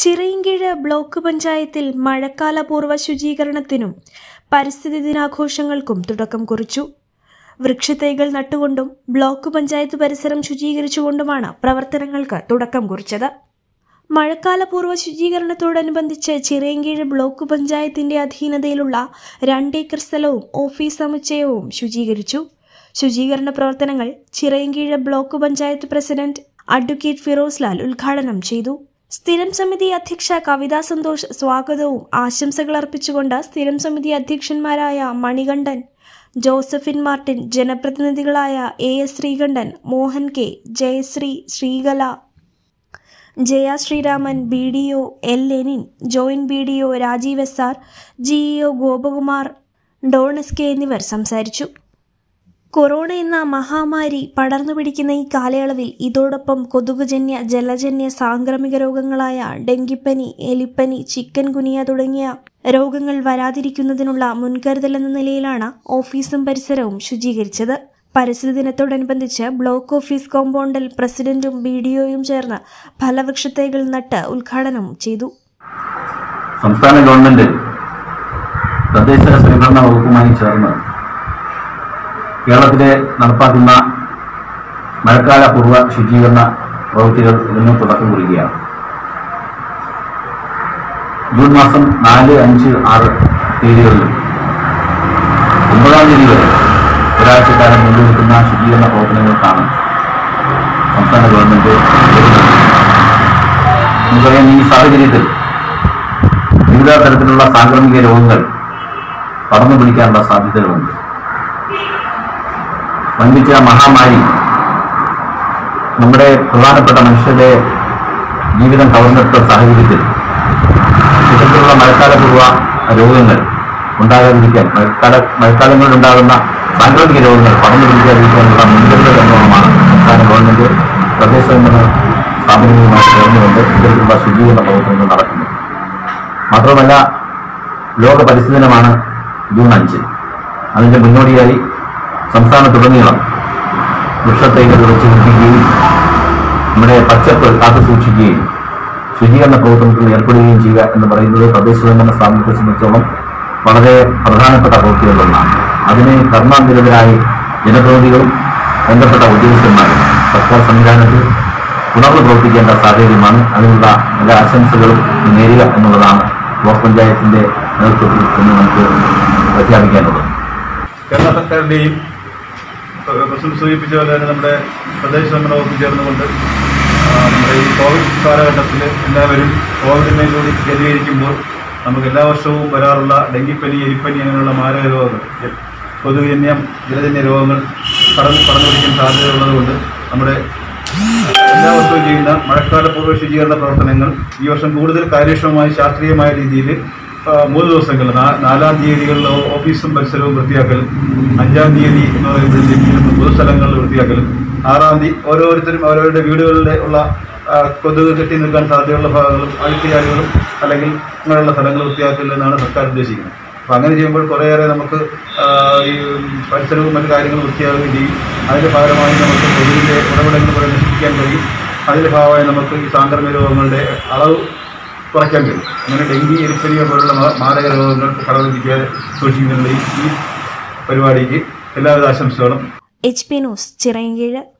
Chirayinkeezhu block പഞ്ചായത്തിൽ മഴക്കാലപൂർവ്വ ശുചീകരണത്തിനും പരിസ്ഥിതി ദിനാഘോഷങ്ങൾക്കും തുടക്കം കുറിച്ചു വൃക്ഷത്തൈകൾ നട്ടുകൊണ്ടും ബ്ലോക്ക് പഞ്ചായത്ത് പരിസരം ശുചീകരിച്ചുകൊണ്ടുമാണ് പ്രവർത്തനങ്ങൾക്ക് തുടക്കം കുറിച്ചത് മഴക്കാലപൂർവ്വ ശുചീകരണത്തോടനുബന്ധിച്ച് ചിറയൻകീഴ് ബ്ലോക്ക് പഞ്ചായത്തിന്റെ അധീനതയിലുള്ള രണ്ടേക്കർ സ്ഥലവും ഓഫീസ് സമുച്ചയവും ശുചീകരിച്ചു ശുചീകരണ പ്രവർത്തനങ്ങൾ Chirayinkeezhu block panchayat president advocate Firoz Lal ഉദ്ഘാടനം ചെയ്തു സ്ഥിരം സമിതി അധ്യക്ഷ കവിതാ സന്തോഷ് സ്വാഗതവും ആശംസകൾ അർപ്പിച്ചുകൊണ്ട് സ്ഥിരം സമിതി അധ്യക്ഷന്മാരായ മണികണ്ഠൻ ജോസഫിൻ മാർട്ടിൻ ജനപ്രതിനിധികളായ A S Sreekantan Mohan K Jayasree Sreekala Jaya Sreeraman B D O L Lenin joint B D O Rajeev S R GEO Gopakumar Don S K എന്നിവർ സംസാരിച്ചു കൊറോണ എന്ന മഹാമാരി പടർന്നു പിടിക്കുന്ന ഈ കാലയളവിൽ ഇതോടൊപ്പം കൊതുകുജന്യ ജലജന്യ സാംക്രമിക രോഗങ്ങളായ ഡെങ്കിപ്പനി എലിപ്പനി ചിക്കൻ ഗുനിയ തുടങ്ങിയ രോഗങ്ങൾ വരാതിരിക്കുന്നതിനുള്ള മുൻകരുതലെന്ന നിലയിലാണ് ഓഫീസും പരിസരവും ശുചീകരിച്ചത് പരിസ്ഥിതി ദിനത്തോടനുബന്ധിച്ച് ബ്ലോക്ക് ഓഫീസ് കോമ്പൗണ്ടിൽ പ്രസിഡന്റും ബി ഡിഒയും ചേർന്ന് ഫലവൃക്ഷത്തൈകൾ നട്ട് ഉദ്ഘാടനം ചെയ്തു സംസ്ഥാന ഗവൺമെന്റ് തദ്ദേശ സ്വയംഭരണ വകുപ്പുമായി ചേർന്ന് കേരളത്തിലെ നടപ്പാക്കുന്ന മഴക്കാല പൂർവ്വ ശുചീകരണ പ്രവൃത്തികൾ ഇതിന് തുടക്കം കുറിക്കുകയാണ് ജൂൺ മാസം നാല് അഞ്ച് ആറ് തീയതികളിലും ഒമ്പതാം തീയതി വരെ ഒരാഴ്ചക്കാലം നീണ്ടുനിൽക്കുന്ന ശുചീകരണ പ്രവർത്തനങ്ങൾക്കാണ് സംസ്ഥാന ഗവൺമെന്റ് നമുക്കറിയാം ഈ സാഹചര്യത്തിൽ വിവിധ തരത്തിലുള്ള സാംക്രമിക രോഗങ്ങൾ പടർന്നു പിടിക്കാനുള്ള സാധ്യതകളുണ്ട് വൻപിച്ച മഹാമാരി നമ്മുടെ പ്രധാനപ്പെട്ട മനുഷ്യരുടെ ജീവിതം കവർന്നെടുത്ത സാഹചര്യത്തിൽ ഇത്തരത്തിലുള്ള മഴക്കാലപൂർവ്വ രോഗങ്ങൾ ഉണ്ടാകാതിരിക്കാൻ മഴക്കാല മഴക്കാലങ്ങളിൽ ഉണ്ടാകുന്ന സാംക്രമിക രോഗങ്ങൾ പടർന്നു പിടിക്കാതിരിക്കാനുള്ള മുൻകരുതൽ എന്നോണമാണ് സംസ്ഥാന ഗവൺമെന്റ് തദ്ദേശ സ്വയംഭരണ സ്ഥാപനങ്ങളുമായി ചേർന്നുകൊണ്ട് ഇത്തരത്തിലുള്ള ശുചീകരണ പ്രവർത്തനങ്ങൾ നടക്കുന്നത് മാത്രമല്ല ലോക പരിസ്ഥിതി ദിനമാണ് ജൂൺ അഞ്ച് അതിന്റെ മുന്നോടിയായി സംസ്ഥാനത്തുടനീളം വൃക്ഷത്തൈകൾ വെച്ച് പിടിപ്പിക്കുകയും നമ്മുടെ പച്ചപ്പ് കാത്തു സൂക്ഷിക്കുകയും ശുചീകരണ പ്രവർത്തനത്തിൽ ഏർപ്പെടുകയും ചെയ്യുക എന്ന് പറയുന്നത് തദ്ദേശ സ്വയംഭരണ സ്ഥാപനത്തെ സംബന്ധിച്ചോളം വളരെ പ്രധാനപ്പെട്ട പ്രവൃത്തികളിലൊന്നാണ് അതിന് കർമാന്തരിതരായി ജനപ്രതിനിധികളും ബന്ധപ്പെട്ട ഉദ്യോഗസ്ഥന്മാരും സർക്കാർ സംവിധാനത്തിൽ ഉണർന്നു പ്രവർത്തിക്കേണ്ട സാഹചര്യമാണ് അതിനുള്ള എല്ലാ ആശംസകളും നേരുക എന്നുള്ളതാണ് ബ്ലോക്ക് പഞ്ചായത്തിന്റെ നേതൃത്വത്തിൽ ഇന്ന് നമുക്ക് പ്രഖ്യാപിക്കാനുള്ളത് കേരള സർക്കാരിൻ്റെയും പ്രസിഡന്റ് സൂചിപ്പിച്ച പോലെ തന്നെ നമ്മുടെ പ്രദേശ നമ്മുടെ വകുപ്പ് ചേർന്നുകൊണ്ട് ആ, നമ്മുടെ ഈ കോവിഡ് കാലഘട്ടത്തിൽ എല്ലാവരും കോവിഡിനെ കൂടി ജലീകരിക്കുമ്പോൾ നമുക്ക് എല്ലാ വർഷവും വരാറുള്ള ഡെങ്കിപ്പനി എലിപ്പനി അങ്ങനെയുള്ള മാരക രോഗങ്ങൾ എ- കൊതുകുജന്യം ജലജന്യ രോഗങ്ങൾ കടന്നു കടന്നു പിടിക്കാൻ സാധ്യതയുള്ളതുകൊണ്ട് നമ്മുടെ എല്ലാ വർഷവും ചെയ്യുന്ന മഴക്കാലപൂർവ്വ ശുചീകരണ പ്രവർത്തനങ്ങൾ ഈ വർഷം കൂടുതൽ കാര്യക്ഷമമായി ശാസ്ത്രീയമായ രീതിയിൽ ആ, മൂന്ന് ദിവസങ്ങൾ നാ- നാലാം തീയതികളിൽ ഓ- ഓഫീസും പരിസരവും വൃത്തിയാക്കലും അഞ്ചാം തീയതി എന്ന് പറയുമ്പോഴത്തേക്കും പൊതുസ്ഥലങ്ങളിൽ വൃത്തിയാക്കലും ആറാം തീയതി ഓരോരുത്തരും അവരവരുടെ വീടുകളിലെ ഉള്ള ആ, കൊതുക് കെട്ടി നിൽക്കാൻ സാധ്യതയുള്ള ഭാഗങ്ങളും അഴുത്തിയാലുകളും അല്ലെങ്കിൽ അങ്ങനെയുള്ള സ്ഥലങ്ങൾ വൃത്തിയാക്കൽ എന്നാണ് സർക്കാർ ഉദ്ദേശിക്കുന്നത് അപ്പോൾ അങ്ങനെ ചെയ്യുമ്പോൾ കുറേയേറെ നമുക്ക് ആ, ഈ പരിസരവും മറ്റു കാര്യങ്ങളും വൃത്തിയാകുകയും ചെയ്യും അതിൻ്റെ ഭാഗമായി നമുക്ക് കൊതുകിൻ്റെ ഉറവിടങ്ങൾ കുറെ നശിപ്പിക്കാൻ കഴിയും അതിൻ്റെ ഭാഗമായി നമുക്ക് ഈ സാംക്രമിക രോഗങ്ങളുടെ അളവ് കുറയ്ക്കാൻ കഴിയും അങ്ങനെ ഡെങ്കി എലിപ്പനിയ പോലുള്ള മാ- മാരക രോഗങ്ങൾ കടന്നിരിക്കാതെ സൂക്ഷിക്കുന്നതിനുള്ള ഈ ഈ പരിപാടിക്ക് എല്ലാവിധ ആശംസകളും എച്ച് പി ന്യൂസ് ചിറയൻകീഴ്